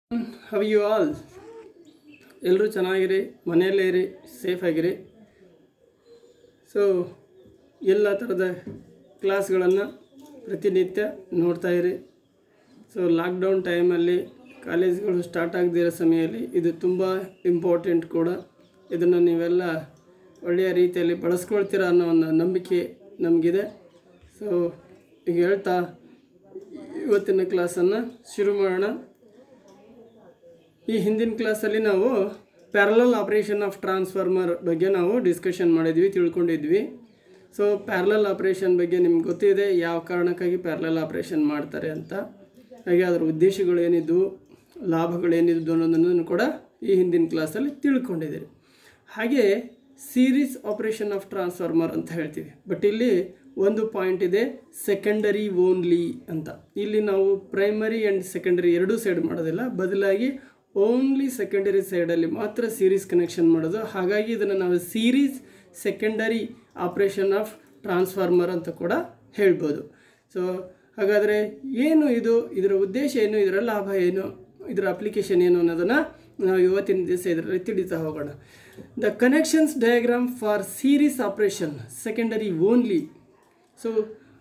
how you all ಎಲ್ಲರೂ ಚೆನ್ನಾಗಿರಿ ಮನೆಯಲ್ಲೇ ಇರಿ ಸೇಫಾಗಿರಿ ಸೊ ಎಲ್ಲ ಥರದ ಕ್ಲಾಸ್ಗಳನ್ನು ಪ್ರತಿನಿತ್ಯ ನೋಡ್ತಾ ಇರಿ ಸೊ ಲಾಕ್ಡೌನ್ ಟೈಮಲ್ಲಿ ಕಾಲೇಜ್ಗಳು ಸ್ಟಾರ್ಟ್ ಆಗದಿರೋ ಸಮಯದಲ್ಲಿ ಇದು ತುಂಬ ಇಂಪಾರ್ಟೆಂಟ್ ಕೂಡ ಇದನ್ನು ನೀವೆಲ್ಲ ಒಳ್ಳೆಯ ರೀತಿಯಲ್ಲಿ ಬಳಸ್ಕೊಳ್ತೀರ ಅನ್ನೋ ಒಂದು ನಂಬಿಕೆ ನಮಗಿದೆ ಸೊ ಈಗ ಹೇಳ್ತಾ ಇವತ್ತಿನ ಕ್ಲಾಸನ್ನು ಶುರು ಮಾಡೋಣ ಈ ಹಿಂದಿನ ಕ್ಲಾಸಲ್ಲಿ ನಾವು ಪ್ಯಾರಲಲ್ ಆಪ್ರೇಷನ್ ಆಫ್ ಟ್ರಾನ್ಸ್ಫಾರ್ಮರ್ ಬಗ್ಗೆ ನಾವು ಡಿಸ್ಕಷನ್ ಮಾಡಿದ್ವಿ ತಿಳ್ಕೊಂಡಿದ್ವಿ ಸೊ ಪ್ಯಾರಲಲ್ ಆಪ್ರೇಷನ್ ಬಗ್ಗೆ ನಿಮ್ಗೆ ಗೊತ್ತಿದೆ ಯಾವ ಕಾರಣಕ್ಕಾಗಿ ಪ್ಯಾರಲಲ್ ಆಪ್ರೇಷನ್ ಮಾಡ್ತಾರೆ ಅಂತ ಹಾಗೆ ಅದರ ಉದ್ದೇಶಗಳು ಏನಿದ್ವು ಲಾಭಗಳೇನಿದ್ವು ಅನ್ನೋದನ್ನು ಕೂಡ ಈ ಹಿಂದಿನ ಕ್ಲಾಸಲ್ಲಿ ತಿಳ್ಕೊಂಡಿದ್ದೀರಿ ಹಾಗೆ ಸೀರೀಸ್ ಆಪ್ರೇಷನ್ ಆಫ್ ಟ್ರಾನ್ಸ್ಫಾರ್ಮರ್ ಅಂತ ಹೇಳ್ತೀವಿ ಬಟ್ ಇಲ್ಲಿ ಒಂದು ಪಾಯಿಂಟ್ ಇದೆ ಸೆಕೆಂಡರಿ ಓನ್ಲಿ ಅಂತ ಇಲ್ಲಿ ನಾವು ಪ್ರೈಮರಿ ಆ್ಯಂಡ್ ಸೆಕೆಂಡರಿ ಎರಡೂ ಸೈಡ್ ಮಾಡೋದಿಲ್ಲ ಬದಲಾಗಿ ಓನ್ಲಿ ಸೆಕೆಂಡರಿ ಸೈಡಲ್ಲಿ ಮಾತ್ರ ಸೀರೀಸ್ ಕನೆಕ್ಷನ್ ಮಾಡೋದು ಹಾಗಾಗಿ ಇದನ್ನು ನಾವು series secondary operation of transformer ಅಂತ ಕೂಡ ಹೇಳ್ಬೋದು ಸೊ ಹಾಗಾದರೆ ಏನು ಇದು ಇದರ ಉದ್ದೇಶ ಏನು ಇದರ ಲಾಭ ಏನು ಇದರ ಅಪ್ಲಿಕೇಶನ್ ಏನು ಅನ್ನೋದನ್ನು ನಾವು ಇವತ್ತಿನ ದಿವಸ ಇದರಲ್ಲಿ ತಿಳಿತಾ ಹೋಗೋಣ the connections diagram for series operation secondary only so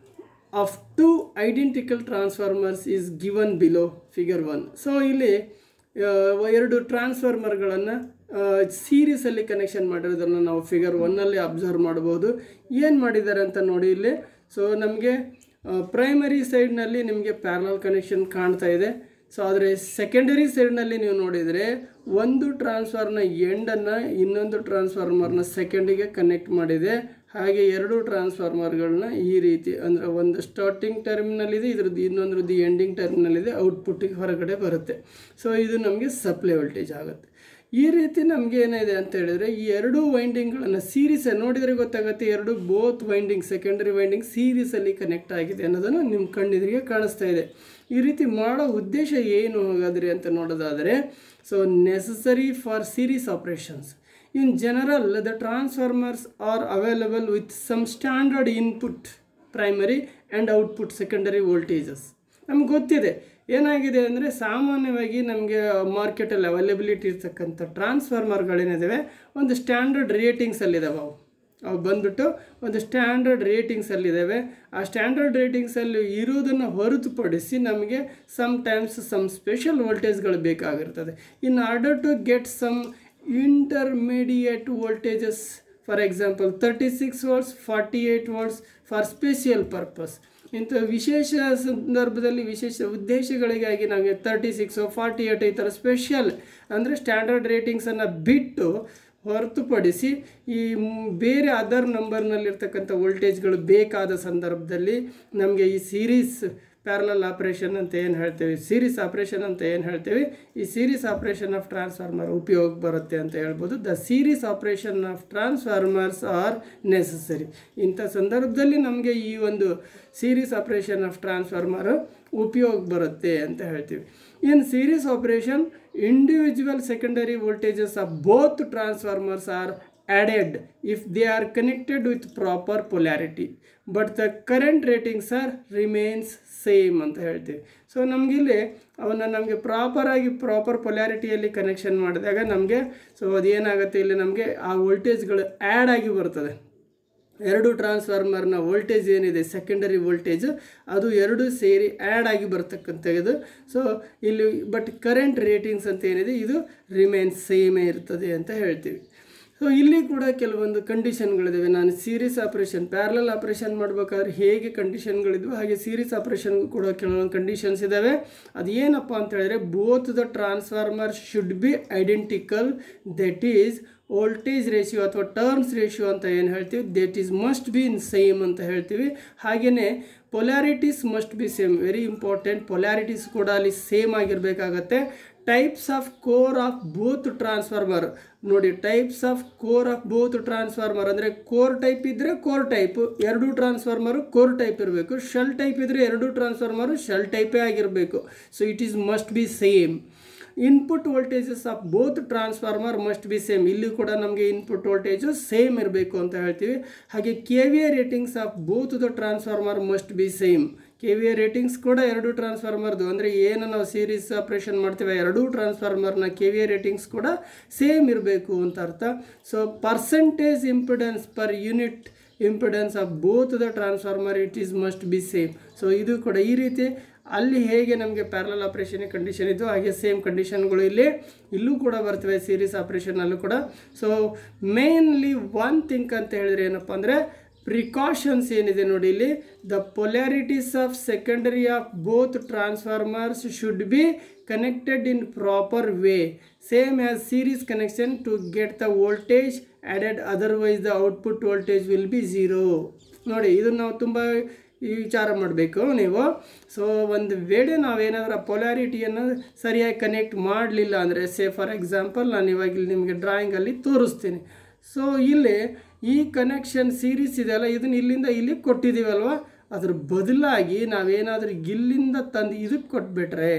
of two identical transformers is given below figure one so ಇಲ್ಲಿ ಆ, ಎರಡು ಟ್ರಾನ್ಸ್ಫಾರ್ಮರ್ಗಳನ್ನು ಸೀರೀಸಲ್ಲಿ ಕನೆಕ್ಷನ್ ಮಾಡಿರೋದನ್ನು ನಾವು ಫಿಗರ್ ಒನ್ನಲ್ಲಿ ಅಬ್ಸರ್ವ್ ಮಾಡ್ಬೋದು ಏನು ಮಾಡಿದ್ದಾರೆ ಅಂತ ನೋಡಿ ಇಲ್ಲಿ ಸೊ ನಮಗೆ ಪ್ರೈಮರಿ ಸೈಡ್ನಲ್ಲಿ ನಿಮಗೆ ಪ್ಯಾರಲಲ್ ಕನೆಕ್ಷನ್ ಕಾಣ್ತಾ ಇದೆ ಸೊ ಆದರೆ ಸೆಕೆಂಡರಿ ಸೈಡ್ನಲ್ಲಿ ನೀವು ನೋಡಿದರೆ ಒಂದು ಟ್ರಾನ್ಸ್ಫಾರ್ನ ಎಂಡನ್ನು ಇನ್ನೊಂದು ಟ್ರಾನ್ಸ್ಫಾರ್ಮರ್ನ ಸೆಕೆಂಡಿಗೆ ಕನೆಕ್ಟ್ ಮಾಡಿದೆ ಹಾಗೆ ಎರಡು ಟ್ರಾನ್ಸ್ಫಾರ್ಮರ್ಗಳನ್ನ ಈ ರೀತಿ ಅಂದರೆ ಒಂದು ಸ್ಟಾರ್ಟಿಂಗ್ ಟರ್ಮಿನಲ್ಲಿದೆ ಇದ್ರದ್ದು ಇನ್ನೊಂದ್ರದ್ದು ಎಂಡಿಂಗ್ ಟರ್ಮಿನಲ್ಲಿದೆ ಔಟ್ಪುಟ್ಟಿಗೆ ಹೊರಗಡೆ ಬರುತ್ತೆ ಸೊ ಇದು ನಮಗೆ ಸಪ್ಲೈ ವೋಲ್ಟೇಜ್ ಆಗುತ್ತೆ ಈ ರೀತಿ ನಮಗೆ ಏನಿದೆ ಅಂತ ಹೇಳಿದರೆ ಈ ಎರಡೂ ವೈಂಡಿಂಗ್ಗಳನ್ನು ಸೀರೀಸ್ ನೋಡಿದರೆ ಗೊತ್ತಾಗುತ್ತೆ ಎರಡು ಬೋತ್ ವೈಂಡಿಂಗ್ ಸೆಕೆಂಡರಿ ವೈಂಡಿಂಗ್ ಸೀರೀಸಲ್ಲಿ ಕನೆಕ್ಟ್ ಆಗಿದೆ ಅನ್ನೋದನ್ನು ನಿಮ್ಮ ಕಣ್ಣೆದುರಿಗೆ ಕಾಣಿಸ್ತಾ ಇದೆ ಈ ರೀತಿ ಮಾಡೋ ಉದ್ದೇಶ ಏನು ಹಾಗಾದರೆ ಅಂತ ನೋಡೋದಾದರೆ so necessary for series operations in general the transformers are available with some standard input primary and output secondary voltages ನಮ್ಗೆ ಗೊತ್ತಿದೆ ಏನಾಗಿದೆ ಅಂದರೆ ಸಾಮಾನ್ಯವಾಗಿ ನಮಗೆ ಮಾರ್ಕೆಟಲ್ಲಿ ಅವೈಲಬಿಲಿಟಿ ಇರ್ತಕ್ಕಂಥ ಟ್ರಾನ್ಸ್ಫಾರ್ಮರ್ಗಳೇನಿದ್ದಾವೆ ಒಂದು ಸ್ಟ್ಯಾಂಡರ್ಡ್ ರೇಟಿಂಗ್ಸಲ್ಲಿದ್ದಾವೆ ಅವು ಅವು ಬಂದ್ಬಿಟ್ಟು ಒಂದು ಸ್ಟ್ಯಾಂಡರ್ಡ್ ರೇಟಿಂಗ್ಸಲ್ಲಿದ್ದಾವೆ ಆ ಸ್ಟ್ಯಾಂಡರ್ಡ್ ರೇಟಿಂಗ್ಸಲ್ಲಿ ಇರುವುದನ್ನು ಹೊರತುಪಡಿಸಿ ನಮಗೆ ಸಮ್ ಟೈಮ್ಸ್ ಸಮ್ ಸ್ಪೆಷಲ್ ವೋಲ್ಟೇಜ್ಗಳು ಬೇಕಾಗಿರ್ತದೆ in order to get some intermediate voltages for example thirty six watts forty eight watts for special purpose ಇಂಥ ವಿಶೇಷ ಸಂದರ್ಭದಲ್ಲಿ ವಿಶೇಷ ಉದ್ದೇಶಗಳಿಗಾಗಿ ನಮಗೆ ತರ್ಟಿ ಸಿಕ್ಸು ಫಾರ್ಟಿ ಏಯ್ಟ್ ಈ ಥರ ಸ್ಪೆಷಲ್ ಅಂದರೆ ಸ್ಟ್ಯಾಂಡರ್ಡ್ ರೇಟಿಂಗ್ಸನ್ನು ಬಿಟ್ಟು ಹೊರತುಪಡಿಸಿ ಈ ಮ್- ಬೇರೆ ಅದರ್ ನಂಬರ್ನಲ್ಲಿರ್ತಕ್ಕಂಥ ವೋಲ್ಟೇಜ್ಗಳು ಬೇಕಾದ ಸಂದರ್ಭದಲ್ಲಿ ನಮಗೆ ಈ ಸೀರೀಸ್ ಪ್ಯಾರಲಲ್ ಆಪ್ರೇಷನ್ ಅಂತ ಏನು ಹೇಳ್ತೇವೆ ಸೀರೀಸ್ ಆಪ್ರೇಷನ್ ಅಂತ ಏನು ಹೇಳ್ತೇವೆ ಈ ಸೀರೀಸ್ ಆಪ್ರೇಷನ್ ಆಫ್ ಟ್ರಾನ್ಸ್ಫಾರ್ಮರ್ ಉಪಯೋಗ ಬರುತ್ತೆ ಅಂತ ಹೇಳ್ಬೋದು the series operation of transformers are necessary ಇಂಥ ಸಂದರ್ಭದಲ್ಲಿ ನಮಗೆ ಈ ಒಂದು ಸೀರೀಸ್ ಆಪ್ರೇಷನ್ ಆಫ್ ಟ್ರಾನ್ಸ್ಫಾರ್ಮರ್ ಉಪಯೋಗ ಬರುತ್ತೆ ಅಂತ ಹೇಳ್ತೀವಿ in series operation individual secondary voltages of both transformers are added if they are connected with proper polarity but the current ratings are remains same ಅಂತ ಹೇಳ್ತೀವಿ ಸೊ ನಮಗಿಲ್ಲಿ ಅವನ್ನ ನಮಗೆ ಪ್ರಾಪರಾಗಿ ಪ್ರಾಪರ್ ಪೊಲ್ಯಾರಿಟಿಯಲ್ಲಿ ಕನೆಕ್ಷನ್ ಮಾಡಿದಾಗ ನಮಗೆ ಸೊ ಅದೇನಾಗುತ್ತೆ ಇಲ್ಲಿ ನಮಗೆ ಆ ವೋಲ್ಟೇಜ್ಗಳು ಆ್ಯಡ್ ಆಗಿ ಬರ್ತದೆ ಎರಡು ಟ್ರಾನ್ಸ್ಫಾರ್ಮರ್ನ ವೋಲ್ಟೇಜ್ ಏನಿದೆ ಸೆಕೆಂಡರಿ ವೋಲ್ಟೇಜ್ ಅದು ಎರಡು ಸೇರಿ ಆ್ಯಡ್ ಆಗಿ ಬರ್ತಕ್ಕಂಥದ್ದು ಸೊ ಇಲ್ಲಿ ಬಟ್ ಕರೆಂಟ್ ರೇಟಿಂಗ್ಸ್ ಅಂತ ಏನಿದೆ ಇದು ರಿಮೇನ್ ಸೇಮೇ ಇರ್ತದೆ ಅಂತ ಹೇಳ್ತೀವಿ ಸೊ ಇಲ್ಲಿ ಕೂಡ ಕೆಲವೊಂದು ಕಂಡೀಷನ್ಗಳಿದ್ದಾವೆ ನಾನು ಸೀರೀಸ್ ಆಪ್ರೇಷನ್ ಪ್ಯಾರಲಲ್ ಆಪ್ರೇಷನ್ ಮಾಡಬೇಕಾದ್ರೆ ಹೇಗೆ ಕಂಡೀಷನ್ಗಳಿದ್ವು ಹಾಗೆ ಸೀರೀಸ್ ಆಪ್ರೇಷನ್ಗೂ ಕೂಡ ಕೆಲವೊಂದು ಕಂಡೀಷನ್ಸ್ ಇದ್ದಾವೆ ಅದು ಏನಪ್ಪ ಅಂತ ಹೇಳಿದ್ರೆ both the transformer should be identical that is voltage ratio ಅಥವಾ ಟರ್ನ್ಸ್ ರೇಷಿಯೋ ಅಂತ ಏನು ಹೇಳ್ತೀವಿ that is must be in same ಅಂತ ಹೇಳ್ತೀವಿ ಹಾಗೆಯೇ polarities must be same very important polarities ಕೂಡ ಅಲ್ಲಿ ಸೇಮ್ ಆಗಿರಬೇಕಾಗತ್ತೆ types of core of both transformer ನೋಡಿ types of core of both transformer ಅಂದರೆ ಕೋರ್ ಟೈಪ್ ಇದ್ದರೆ ಕೋರ್ ಟೈಪ್ ಎರಡು ಟ್ರಾನ್ಸ್ಫಾರ್ಮರು ಕೋರ್ ಟೈಪ್ ಇರಬೇಕು ಶೆಲ್ ಟೈಪ್ ಇದ್ದರೆ ಎರಡು ಟ್ರಾನ್ಸ್ಫಾರ್ಮರು ಶೆಲ್ ಟೈಪೇ ಆಗಿರಬೇಕು so it is must be same input voltages of both transformer must be same ಇಲ್ಲಿ ಕೂಡ ನಮಗೆ ಇನ್ಪುಟ್ ವೋಲ್ಟೇಜು ಸೇಮ್ ಇರಬೇಕು ಅಂತ ಹೇಳ್ತೀವಿ ಹಾಗೆ K V A ratings of both the transformer must be same K V A ratings ಕೂಡ ಎರಡು ಟ್ರಾನ್ಸ್ಫಾರ್ಮರ್ದು ಅಂದರೆ ಏನು ನಾವು ಸೀರೀಸ್ ಆಪ್ರೇಷನ್ ಮಾಡ್ತೀವಿ ಎರಡೂ ಟ್ರಾನ್ಸ್ಫಾರ್ಮರ್ನ ಕೆ ವಿ ಎ ರೇಟಿಂಗ್ಸ್ ಕೂಡ ಸೇಮ್ ಇರಬೇಕು ಅಂತ ಅರ್ಥ so percentage impedance per unit impedance of both the transformer it is must be same so ಇದು ಕೂಡ ಈ ರೀತಿ ಅಲ್ಲಿ ಹೇಗೆ ನಮಗೆ ಪ್ಯಾರಲಲ್ ಆಪ್ರೇಷನ್ ಕಂಡೀಷನ್ ಇದ್ದು ಹಾಗೆ ಸೇಮ್ ಕಂಡೀಷನ್ಗಳು ಇಲ್ಲಿ ಇಲ್ಲೂ ಕೂಡ ಬರ್ತವೆ ಸೀರೀಸ್ ಆಪ್ರೇಷನಲ್ಲೂ ಕೂಡ ಸೊ ಮೇನ್ಲಿ ಒನ್ ಥಿಂಕ್ ಅಂತ ಹೇಳಿದ್ರೆ ಏನಪ್ಪ ಅಂದರೆ ಪ್ರಿಕಾಷನ್ಸ್ ಏನಿದೆ ನೋಡಿ ಇಲ್ಲಿ the polarities of secondary of both transformers should be connected in proper way same as series connection to get the voltage added otherwise the output voltage will be zero ನೋಡಿ ಇದನ್ನು ನಾವು ತುಂಬ ಈ ವಿಚಾರ ಮಾಡಬೇಕು ನೀವು ಸೊ ಒಂದು ವೇಳೆ ನಾವೇನಾದರೂ ಆ ಪೊಲ್ಯಾರಿಟಿಯನ್ನು ಸರಿಯಾಗಿ ಕನೆಕ್ಟ್ ಮಾಡಲಿಲ್ಲ ಅಂದರೆ ಸೇ ಫಾರ್ ಎಕ್ಸಾಂಪಲ್ ನಾನು ಇವಾಗ ಇಲ್ಲಿ ನಿಮಗೆ ಡ್ರಾಯಿಂಗಲ್ಲಿ ತೋರಿಸ್ತೀನಿ ಸೊ ಇಲ್ಲಿ ಈ ಕನೆಕ್ಷನ್ ಸೀರೀಸ್ ಇದೆಯಲ್ಲ ಇದನ್ನ ಇಲ್ಲಿಂದ ಇಲ್ಲಿ ಕೊಟ್ಟಿದ್ದೀವಲ್ವ ಅದ್ರ ಬದಲಾಗಿ ನಾವೇನಾದರೂ ಇಲ್ಲಿಂದ ತಂದು ಇದಕ್ಕೆ ಕೊಟ್ಬಿಟ್ರೆ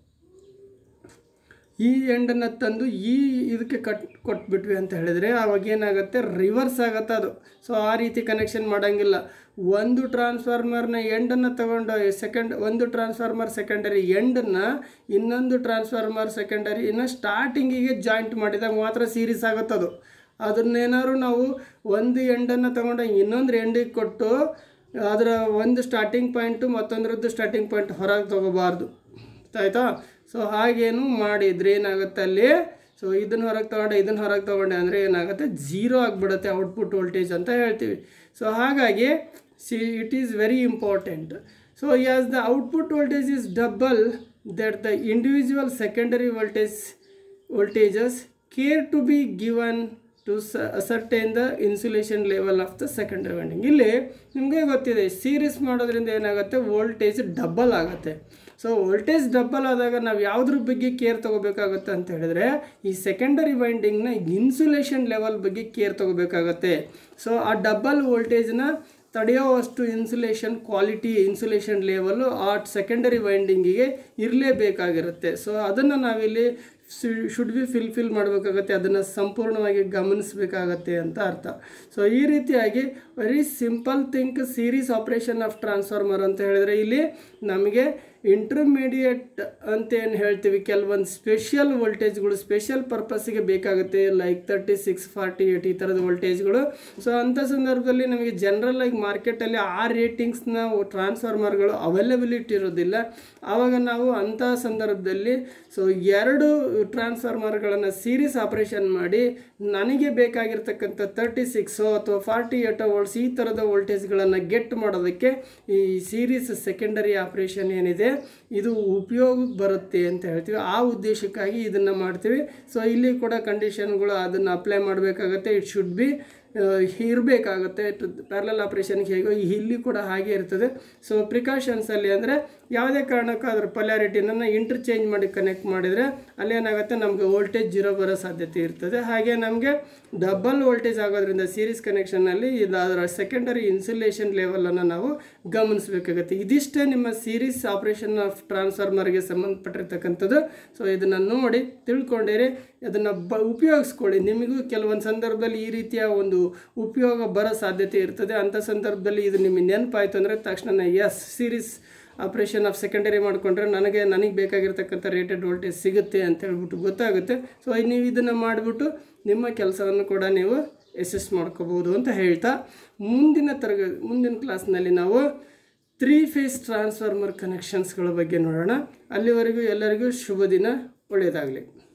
ಈ ಎಂಡನ್ನು ತಂದು ಈ ಇದಕ್ಕೆ ಕಟ್ ಕೊಟ್ಬಿಟ್ವಿ ಅಂತ ಹೇಳಿದರೆ ಅವಾಗ ಏನಾಗುತ್ತೆ ರಿವರ್ಸ್ ಆಗುತ್ತೆ ಅದು ಸೊ ಆ ರೀತಿ ಕನೆಕ್ಷನ್ ಮಾಡೋಂಗಿಲ್ಲ ಒಂದು ಟ್ರಾನ್ಸ್ಫಾರ್ಮರ್ನ ಎಂಡನ್ನು ತಗೊಂಡು ಸೆಕೆಂಡ್ ಒಂದು ಟ್ರಾನ್ಸ್ಫಾರ್ಮರ್ ಸೆಕೆಂಡರಿ ಎಂಡನ್ನು ಇನ್ನೊಂದು ಟ್ರಾನ್ಸ್ಫಾರ್ಮರ್ ಸೆಕೆಂಡರಿನ ಸ್ಟಾರ್ಟಿಂಗಿಗೆ ಜಾಯಿಂಟ್ ಮಾಡಿದಾಗ ಮಾತ್ರ ಸೀರೀಸ್ ಆಗುತ್ತೆ ಅದು ಅದನ್ನೇನಾದ್ರು ನಾವು ಒಂದು ಎಂಡನ್ನು ತಗೊಂಡು ಇನ್ನೊಂದು ಎಂಡಿಗೆ ಕೊಟ್ಟು ಅದರ ಒಂದು ಸ್ಟಾರ್ಟಿಂಗ್ ಪಾಯಿಂಟು ಮತ್ತೊಂದರದ್ದು ಸ್ಟಾರ್ಟಿಂಗ್ ಪಾಯಿಂಟ್ ಹೊರಗೆ ತೊಗೋಬಾರ್ದು ಆಯಿತಾ ಸೊ ಹಾಗೇನು ಮಾಡಿದ್ರೆ ಏನಾಗುತ್ತೆ ಅಲ್ಲಿ ಸೊ ಇದನ್ನು ಹೊರಗೆ ತೊಗೊಂಡೆ ಇದನ್ನು ಹೊರಗೆ ತೊಗೊಂಡೆ ಅಂದರೆ ಏನಾಗುತ್ತೆ ಝೀರೋ ಆಗಿಬಿಡುತ್ತೆ ಔಟ್ಪುಟ್ ವೋಲ್ಟೇಜ್ ಅಂತ ಹೇಳ್ತೀವಿ ಸೊ ಹಾಗಾಗಿ see it is very important so as the output voltage is double that the individual secondary voltage voltages care to be given to certain the insulation level of the secondary winding ಇಲ್ಲಿ ನಿಮಗೆ ಗೊತ್ತಿದೆ series ಮಾಡೋದ್ರಿಂದ ಏನಾಗುತ್ತೆ voltage double ಆಗುತ್ತೆ so voltage double ಆದಾಗ ನಾವು ಯಾವುದ್ರ ಬಗ್ಗೆ ಕೇರ್ ತೊಗೋಬೇಕಾಗುತ್ತೆ ಅಂತ ಹೇಳಿದ್ರೆ ಈ ಸೆಕೆಂಡರಿ ವೈಂಡಿಂಗ್ನ ಇನ್ಸುಲೇಷನ್ ಲೆವೆಲ್ ಬಗ್ಗೆ ಕೇರ್ ತೊಗೋಬೇಕಾಗತ್ತೆ ಸೊ ಆ ಡಬಲ್ ವೋಲ್ಟೇಜ್ನ ತಡೆಯೋವಷ್ಟು ಇನ್ಸುಲೇಷನ್ ಕ್ವಾಲಿಟಿ ಇನ್ಸುಲೇಷನ್ ಲೆವೆಲ್ಲು ಆ ಸೆಕೆಂಡರಿ ವೈಂಡಿಂಗಿಗೆ ಇರಲೇಬೇಕಾಗಿರುತ್ತೆ ಸೊ ಅದನ್ನು ನಾವಿಲ್ಲಿ ಶುಡ್ ಬಿ ಫಿಲ್ಫಿಲ್ ಮಾಡಬೇಕಾಗತ್ತೆ ಅದನ್ನು ಸಂಪೂರ್ಣವಾಗಿ ಗಮನಿಸಬೇಕಾಗತ್ತೆ ಅಂತ ಅರ್ಥ ಸೊ ಈ ರೀತಿಯಾಗಿ very simple think series operation of transformer ಅಂತ ಹೇಳಿದ್ರೆ ಇಲ್ಲಿ ನಮಗೆ ಇಂಟರ್ಮೀಡಿಯೇಟ್ ಅಂತ ಏನು ಹೇಳ್ತೀವಿ ಕೆಲವೊಂದು ಸ್ಪೆಷಲ್ ವೋಲ್ಟೇಜ್ಗಳು ಸ್ಪೆಷಲ್ ಪರ್ಪಸ್ಸಿಗೆ ಬೇಕಾಗುತ್ತೆ like thirty six forty eight ಈ ಥರದ ವೋಲ್ಟೇಜ್ಗಳು ಸೊ ಅಂಥ ಸಂದರ್ಭದಲ್ಲಿ ನಮಗೆ ಜನರಲ್ ಆಗಿ ಮಾರ್ಕೆಟಲ್ಲಿ ಆ ರೇಟಿಂಗ್ಸ್ನ ಟ್ರಾನ್ಸ್ಫಾರ್ಮರ್ಗಳು ಅವೈಲಬಿಲಿಟಿ ಇರೋದಿಲ್ಲ ಆವಾಗ ನಾವು ಅಂಥ ಸಂದರ್ಭದಲ್ಲಿ ಸೊ ಎರಡು ಟ್ರಾನ್ಸ್ಫಾರ್ಮರ್ಗಳನ್ನು ಸೀರೀಸ್ ಆಪ್ರೇಷನ್ ಮಾಡಿ ನನಗೆ ಬೇಕಾಗಿರ್ತಕ್ಕಂಥ ತರ್ಟಿ ಸಿಕ್ಸು ಅಥವಾ ಫಾರ್ಟಿ ಏಟೋ ವೋಲ್ಟ್ಸ್ ಈ ಥರದ ವೋಲ್ಟೇಜ್ಗಳನ್ನು ಗೆಟ್ ಮಾಡೋದಕ್ಕೆ ಈ ಸೀರೀಸ್ ಸೆಕೆಂಡರಿ ಆಪ್ರೇಷನ್ ಏನಿದೆ ಇದು ಉಪಯೋಗಕ್ಕೆ ಬರುತ್ತೆ ಅಂತ ಹೇಳ್ತೀವಿ ಆ ಉದ್ದೇಶಕ್ಕಾಗಿ ಇದನ್ನು ಮಾಡ್ತೀವಿ ಸೊ ಇಲ್ಲಿ ಕೂಡ ಕಂಡೀಷನ್ಗಳು ಅದನ್ನು ಅಪ್ಲೈ ಮಾಡಬೇಕಾಗತ್ತೆ ಇಟ್ ಶುಡ್ ಬಿ ಇರಬೇಕಾಗುತ್ತೆ ಪ್ಯಾರಲಲ್ ಆಪ್ರೇಷನ್ಗೆ ಹೇಗೋ ಇಲ್ಲಿ ಕೂಡ ಹಾಗೆ ಇರ್ತದೆ ಸೊ ಪ್ರಿಕಾಷನ್ಸಲ್ಲಿ ಅಂದರೆ ಯಾವುದೇ ಕಾರಣಕ್ಕೂ ಅದ್ರ ಪೊಲ್ಯಾರಿಟಿನ ಇಂಟರ್ಚೇಂಜ್ ಮಾಡಿ ಕನೆಕ್ಟ್ ಮಾಡಿದರೆ ಅಲ್ಲೇನಾಗುತ್ತೆ ನಮಗೆ ವೋಲ್ಟೇಜ್ ಜೀರೋ ಬರೋ ಸಾಧ್ಯತೆ ಇರ್ತದೆ ಹಾಗೆ ನಮಗೆ ಡಬಲ್ ವೋಲ್ಟೇಜ್ ಆಗೋದ್ರಿಂದ ಸೀರೀಸ್ ಕನೆಕ್ಷನಲ್ಲಿ ಇದು ಅದರ ಸೆಕೆಂಡರಿ ಇನ್ಸುಲೇಷನ್ ಲೆವೆಲನ್ನು ನಾವು ಗಮನಿಸಬೇಕಾಗುತ್ತೆ ಇದಿಷ್ಟೇ ನಿಮ್ಮ ಸೀರೀಸ್ ಆಪ್ರೇಷನ್ ಆಫ್ ಟ್ರಾನ್ಸ್ಫಾರ್ಮರ್ಗೆ ಸಂಬಂಧಪಟ್ಟಿರ್ತಕ್ಕಂಥದ್ದು ಸೊ ಇದನ್ನು ನೋಡಿ ತಿಳ್ಕೊಂಡಿರಿ ಅದನ್ನು ಬ ಉಪಯೋಗಿಸ್ಕೊಳ್ಳಿ ನಿಮಗೂ ಕೆಲವೊಂದು ಸಂದರ್ಭದಲ್ಲಿ ಈ ರೀತಿಯ ಒಂದು ಉಪಯೋಗ ಬರೋ ಸಾಧ್ಯತೆ ಇರ್ತದೆ ಅಂಥ ಸಂದರ್ಭದಲ್ಲಿ ಇದು ನಿಮಗೆ ನೆನಪಾಯಿತು ಅಂದರೆ ತಕ್ಷಣ yes series operation of secondary ಮಾಡಿಕೊಂಡ್ರೆ ನನಗೆ ನನಗೆ ಬೇಕಾಗಿರ್ತಕ್ಕಂಥ ರೇಟೆಡ್ ವೋಲ್ಟೇಜ್ ಸಿಗುತ್ತೆ ಅಂತ ಹೇಳ್ಬಿಟ್ಟು ಗೊತ್ತಾಗುತ್ತೆ ಸೊ ನೀವು ಇದನ್ನು ಮಾಡಿಬಿಟ್ಟು ನಿಮ್ಮ ಕೆಲಸವನ್ನು ಕೂಡ ನೀವು ಯಶಸ್ ಮಾಡ್ಕೋಬೋದು ಅಂತ ಹೇಳ್ತಾ ಮುಂದಿನ ತರಗ ಮುಂದಿನ ಕ್ಲಾಸ್ನಲ್ಲಿ ನಾವು ತ್ರೀ ಫೇಸ್ ಟ್ರಾನ್ಸ್ಫಾರ್ಮರ್ ಕನೆಕ್ಷನ್ಸ್ಗಳ ಬಗ್ಗೆ ನೋಡೋಣ ಅಲ್ಲಿವರೆಗೂ ಎಲ್ಲರಿಗೂ ಶುಭ ದಿನ ಒಳ್ಳೆಯದಾಗಲಿ